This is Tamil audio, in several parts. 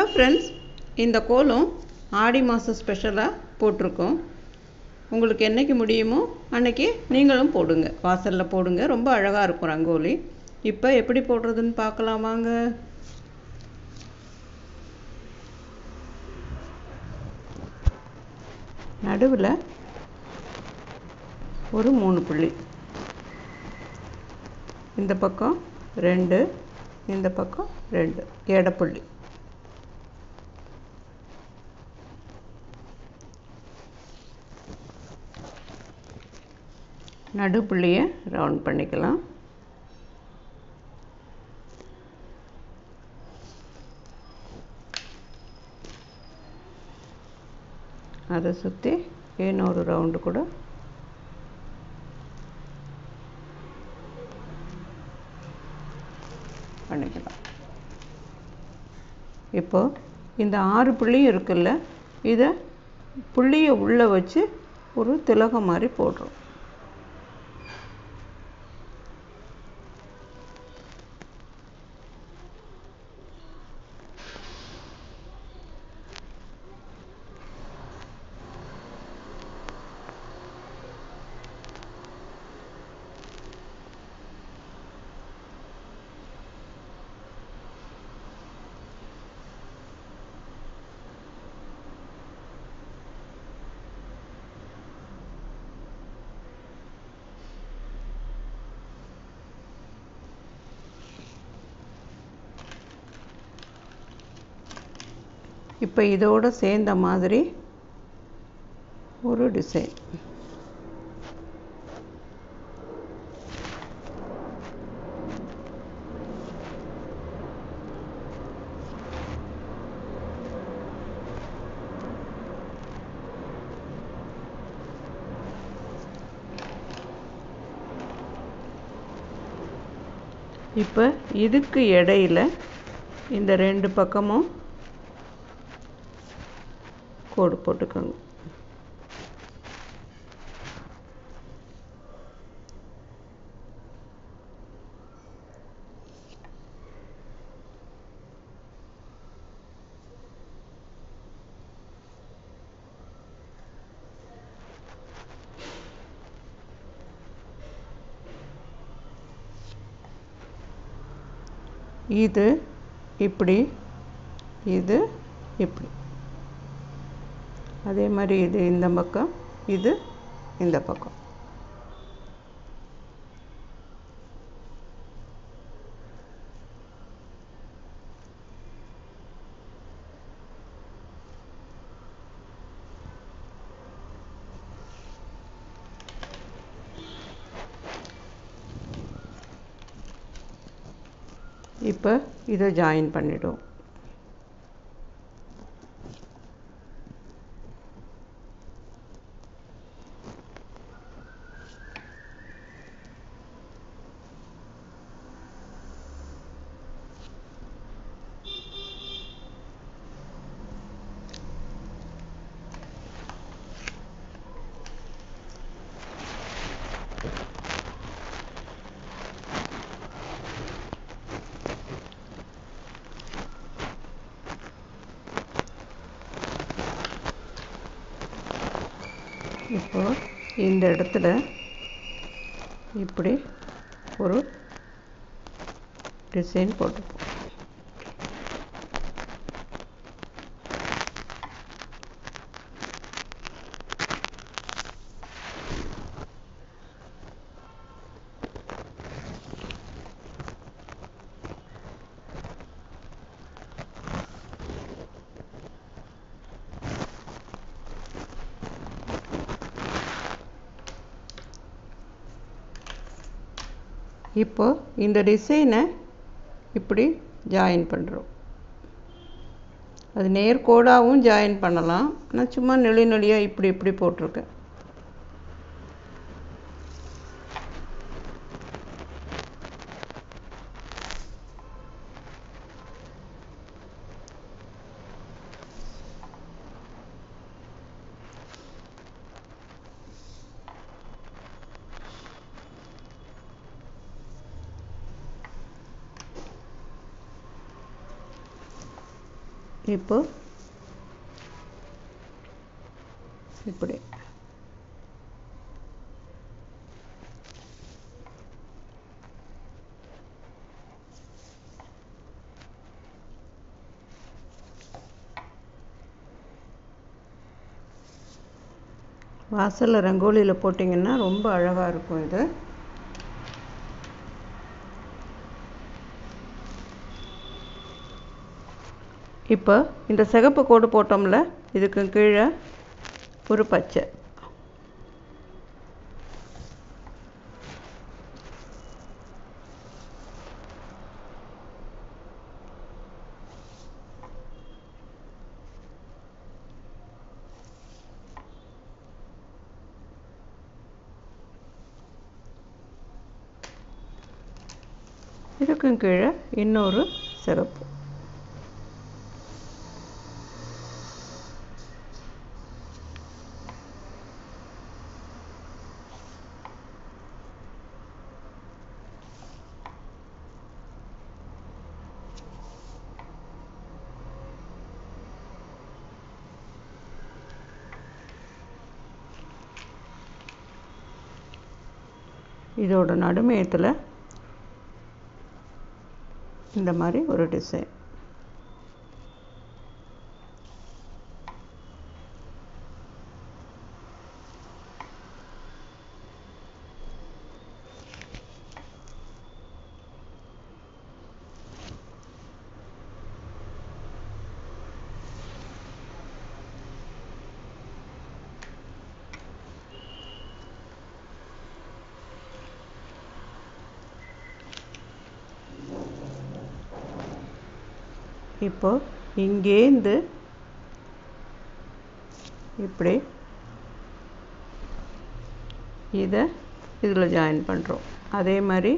ஃப்ரெண்ட்ஸ் இந்த கோலம் ஆடி மாதம் ஸ்பெஷலாக போட்டிருக்கோம் உங்களுக்கு என்னைக்கு முடியுமோ அன்னைக்கு நீங்களும் போடுங்க வாசலில் போடுங்க ரொம்ப அழகாக இருக்கும் ரங்கோலி இப்போ எப்படி போடுறதுன்னு பார்க்கலாம் வாங்க நடுவில் ஒரு மூணு புள்ளி இந்த பக்கம் ரெண்டு இந்த பக்கம் ரெண்டு எடப்புள்ளி நடுப்புள்ளியை ரவுண்ட் பண்ணிக்கலாம் அதை சுற்றி இன்னொரு ரவுண்டு கூட பண்ணிக்கலாம் இப்போ இந்த ஆறு புள்ளியும் இருக்குல்ல இதை புள்ளியை உள்ளே வச்சு ஒரு திலகம் மாதிரி போடுறோம் இப்போ இதோடு சேர்ந்த மாதிரி ஒரு டிசைன் இப்போ இதுக்கு இடையில இந்த ரெண்டு பக்கமும் கோடு போட்டுக்கோங்க இது இப்படி இது இப்படி அதே மாதிரி இது இந்த பக்கம் இது இந்த பக்கம் இப்போ இதை ஜாயின் பண்ணிவிடுவோம் இப்போ இந்த இடத்துல இப்படி ஒரு டிசைன் போட்டுப்போம் இப்போ இந்த டிசைனை இப்படி ஜாயின் பண்ணுறோம் அது நேர்கோடாகவும் ஜாயின் பண்ணலாம் நான் சும்மா நெளி நெளியாக இப்படி இப்படி போட்டிருக்கேன் இப்போ இப்படி வாசலில் ரங்கோலியில் போட்டிங்கன்னா ரொம்ப அழகாக இருக்கும் இது இப்போ இந்த சிகப்பு கோடு போட்டோம்ல இதுக்கு கீழே ஒரு பச்சை இதுக்கும் கீழே இன்னொரு சிகப்பு இதோட நடுமையத்தில் இந்த மாதிரி ஒரு டிசைன் இப்போ இங்கேருந்து இப்படி இதை இதில் ஜாயின் பண்ணுறோம் அதே மாதிரி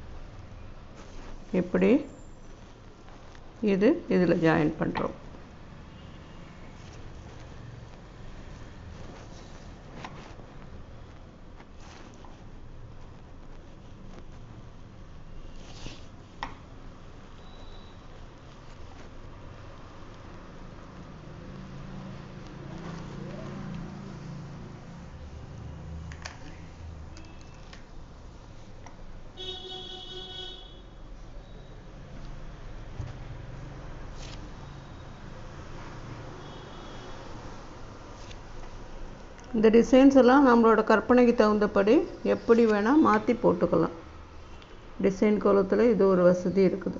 இப்படி இது இதில் ஜாயின் பண்ணுறோம் இந்த டிசைன்ஸ் எல்லாம் நம்மளோட கற்பனைக்கு தகுந்தபடி எப்படி வேணால் மாற்றி போட்டுக்கலாம் டிசைன் கோலத்தில் இது ஒரு வசதி இருக்குது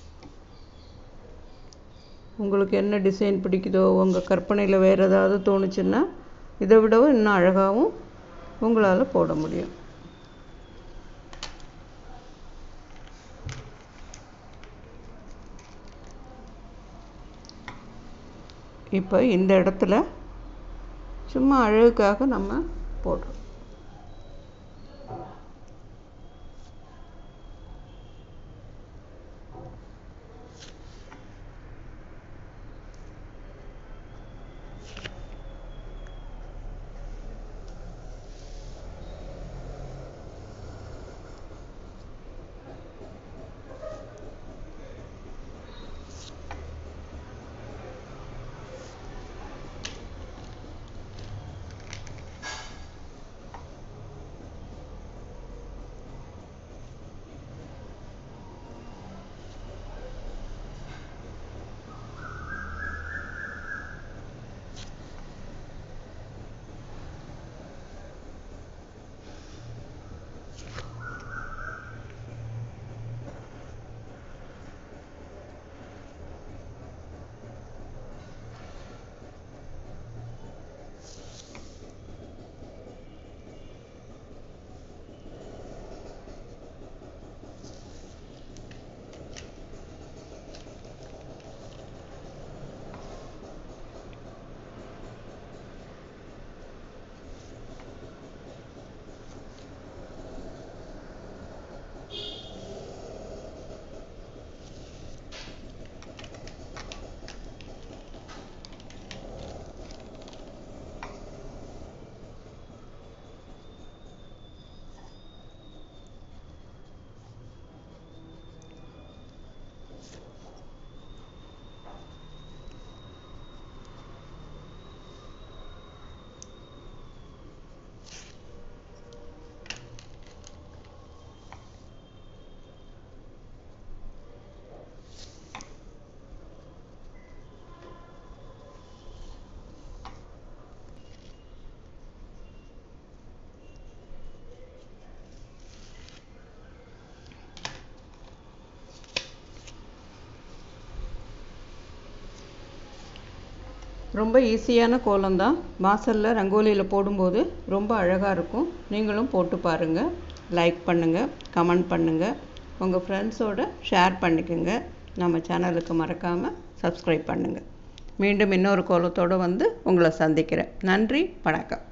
உங்களுக்கு என்ன டிசைன் பிடிக்குதோ உங்கள் கற்பனையில் வேறு ஏதாவது தோணுச்சுன்னா இதை விடவும் இன்னும் அழகாகவும் உங்களால் போட முடியும் இப்போ இந்த இடத்துல சும்மா அழகுக்காக நம்ம போடுறோம் ரொம்ப ஈஸியான கோலம்தான் வாசலில் ரங்கோலியில் போடும்போது ரொம்ப அழகாக இருக்கும் நீங்களும் போட்டு பாருங்கள் லைக் பண்ணுங்கள் கமெண்ட் பண்ணுங்கள் உங்கள் ஃப்ரெண்ட்ஸோட ஷேர் பண்ணிக்கோங்க நம்ம சேனலுக்கு மறக்காமல் சப்ஸ்கிரைப் பண்ணுங்கள் மீண்டும் இன்னொரு கோலத்தோடு வந்து உங்களை சந்திக்கிறேன் நன்றி வணக்கம்